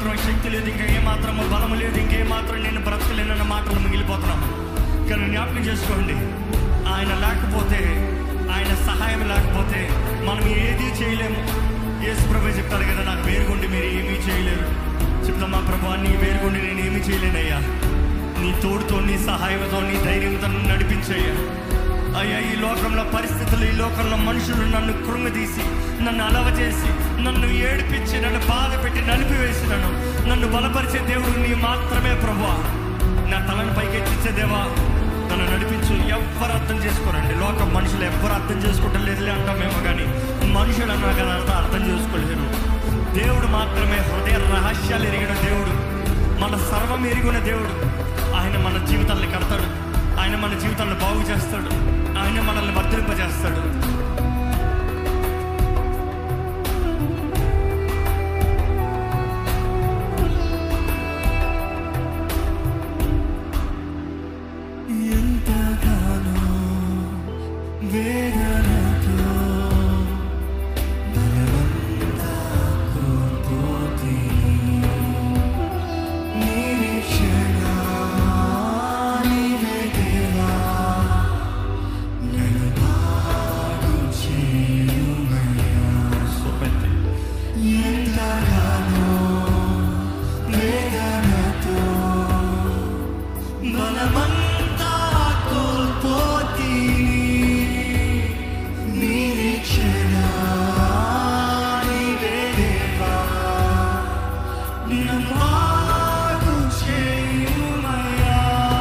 మాత్రం శక్తి లేదు ఇంకా ఏ మాత్రం బలం లేదు ఇంకే మాత్రం నేను బ్రతకలేనన్న మాటలు మిగిలిపోతున్నాము కానీ జ్ఞాపకం చేసుకోండి ఆయన లేకపోతే ఆయన సహాయం లేకపోతే మనం ఏది చేయలేము యేసు ప్రభు చెప్తారు కదా నాకు వేరుగుండి మీరు ఏమీ చేయలేరు చెప్తామా ప్రభు నీ వేరుగుండి నేను ఏమీ చేయలేనయ్యా నీ తోడుతో నీ సహాయంతో నీ ధైర్యంతో నన్ను నడిపించయ్యా అయ్యా ఈ లోకంలో పరిస్థితులు ఈ లోకంలో మనుషులు నన్ను కృంగదీసి నన్ను అలవ చేసి నన్ను ఏడిపించి నన్ను బాధ పెట్టి నలిపివేసినాను నన్ను బలపరిచే దేవుడు నీ మాత్రమే ప్రభా నా తలను పైకెత్తించే దేవా నన్ను నడిపించు ఎవ్వరు అర్థం చేసుకోరండి లోకం మనుషులు ఎవ్వరు అర్థం చేసుకోవటం లేదులే అంటామేమో కానీ మనుషులు అన్నా కదా అర్థం అర్థం చేసుకోలేరు దేవుడు మాత్రమే హృదయ రహస్యాలు ఎరిగిన దేవుడు మన సర్వం ఎరిగిన దేవుడు ఆయన మన జీవితాన్ని కడతాడు ఆయన మన జీవితాన్ని బాగు చేస్తాడు ఆయన మనల్ని వర్ధలింపజేస్తాడు ఎంతగానో వేదనతో బలవంతా కోల్పోతే నిరీక్షణ నీవే దేవా, నన్ను బాగు చేయుమయ్యా. ఎంతగానో వేదనతో బలమంతా కోల్పోతీని నిరీక్షణ నీవే దేవా, నిన్ను బాగు చేయుమయ్యా.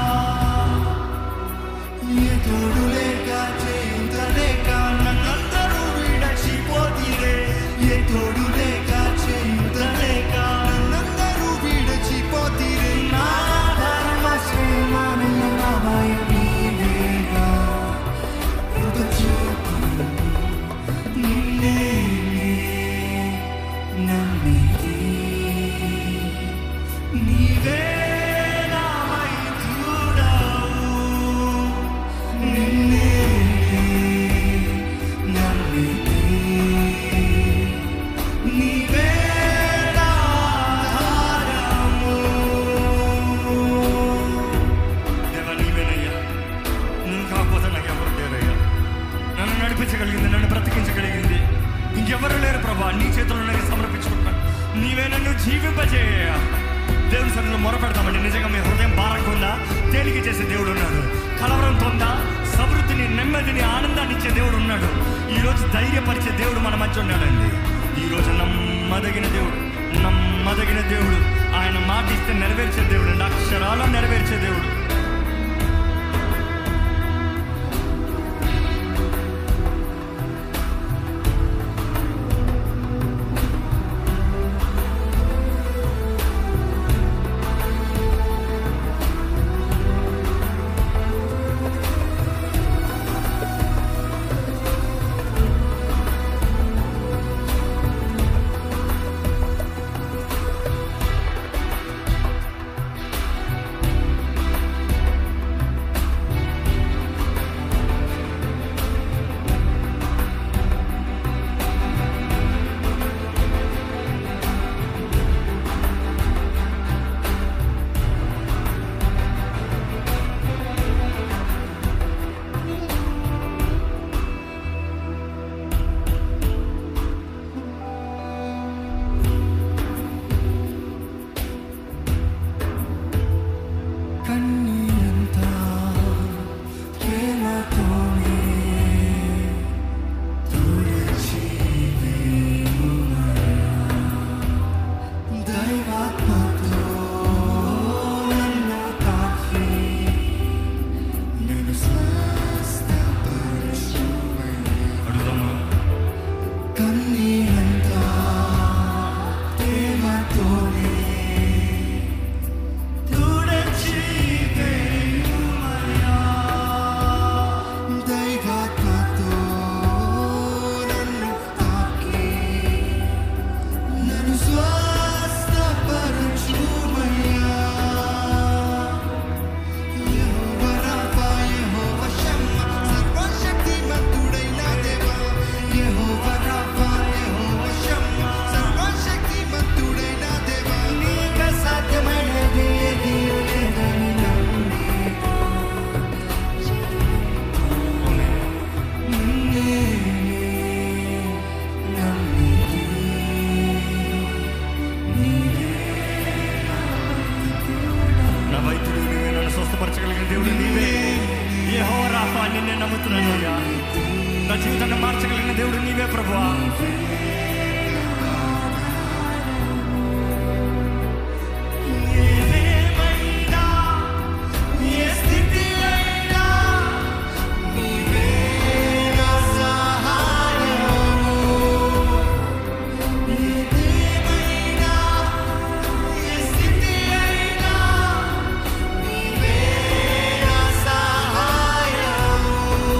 ఏ తోడు లేక చేయుత లేక నన్నందరూ విడచిపోతీరే ఏ తోడు లేక చేయుత లేక నన్నందరూ విడచిపోతీరే నా ధర్మశ్రేమానయ్య నా భయం నీవేగా కృప చూపు నిన్నే నమ్మితి నీవే నా వైద్యుడవు నిన్నే నమ్మితి నీవే నా ఆధారము. దేవా, నీవేనయ్యా. నువ్వు కాకపోతే నాకు ఎవరు లేరయ్యా నన్ను నడిపించగలిగింది నన్ను బ్రతికించగలిగింది ఇంకెవరు లేరు ప్రభా నీ చేతుల్లో నాకు సమర్పించుకుంటాను నీవే నన్ను జీవింపజేయ దేవుని సన్నిధిలో మొరపెడతామండి నిజంగా మీ హృదయం భారంగా ఉందా తేలిక చేసే దేవుడు ఉన్నాడు కలవరంతో ఉందా సమృద్ధిని నెమ్మదిని ఆనందాన్ని ఇచ్చే దేవుడు ఉన్నాడు ఈ రోజు ధైర్యపరిచే దేవుడు మన మధ్య ఉన్నాడండి ఈ రోజు నమ్మదగిన దేవుడు నమ్మదగిన దేవుడు ఆయన మాట ఇస్తే నెరవేర్చే దేవుడు అండి అక్షరాల నెరవేర్చే దేవుడు చెప్తున్నానయ్యా నా జీవితాన్ని మార్చగలిగిన దేవుడు నీవే ప్రభువా ఏదేమైనా, ఏ స్థితి అయినా, నీవే నా సహాయము. ఏదేమైనా, ఏ స్థితి అయినా, నీవే నా సహాయము.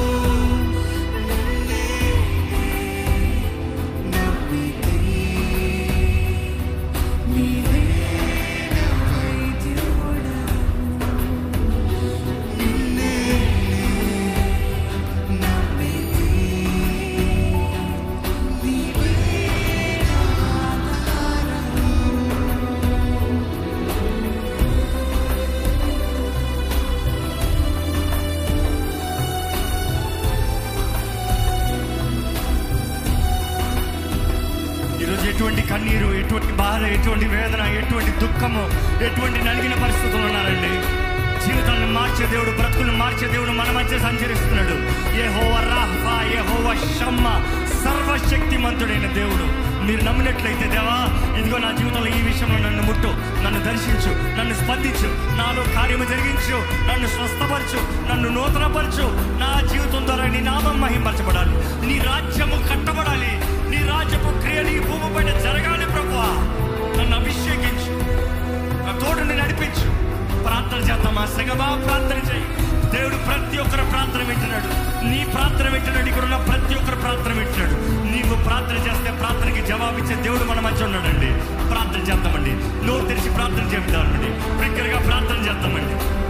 ఈరోజు ఎటువంటి కన్నీరు ఎటువంటి బాధ ఎటువంటి వేదన ఎటువంటి దుఃఖము ఎటువంటి నలిగిన పరిస్థితులు ఉన్నారండి జీవితాలను మార్చే దేవుడు బ్రతుకులను మార్చే దేవుడు మన మధ్య సంచరిస్తున్నాడు ఏ హోవ రాహా ఏ హోవ షమ్మ సర్వశక్తిమంతుడైన దేవుడు మీరు నమ్మినట్లయితే దేవా ఇదిగో నా జీవితంలో ఈ విషయంలో నన్ను ముట్టు నన్ను దర్శించు నన్ను స్పందించు నాలో కార్యము జరిగించు నన్ను స్వస్థపరచు నన్ను నూతనపరచు నా జీవితం ద్వారా నీ నామం మహింపరచబడాలి నీ రాజ్యము కట్టబడాలి నీ రాజ్యపు క్రియలు ఈ భూమి పైన జరగాలి ప్రభువా నన్ను అభిషేకించు నా తోడుని నడిపించు ప్రార్థన చేద్దామా సగమా ప్రార్థన చేయి దేవుడు ప్రతి ఒక్కరు ప్రార్థన వింటున్నాడు నీ ప్రార్థన వింటున్నాడు ఇక్కడ ఉన్న ప్రతి ఒక్కరు ప్రార్థన వింటున్నాడు నీవు ప్రార్థన చేస్తే ప్రార్థనకి జవాబిచ్చే దేవుడు మన మధ్య ఉన్నాడండి ప్రార్థన చేద్దామండి నోరు తెరిచి ప్రార్థన చేద్దామండి బిగ్గరగా ప్రార్థన చేద్దామండి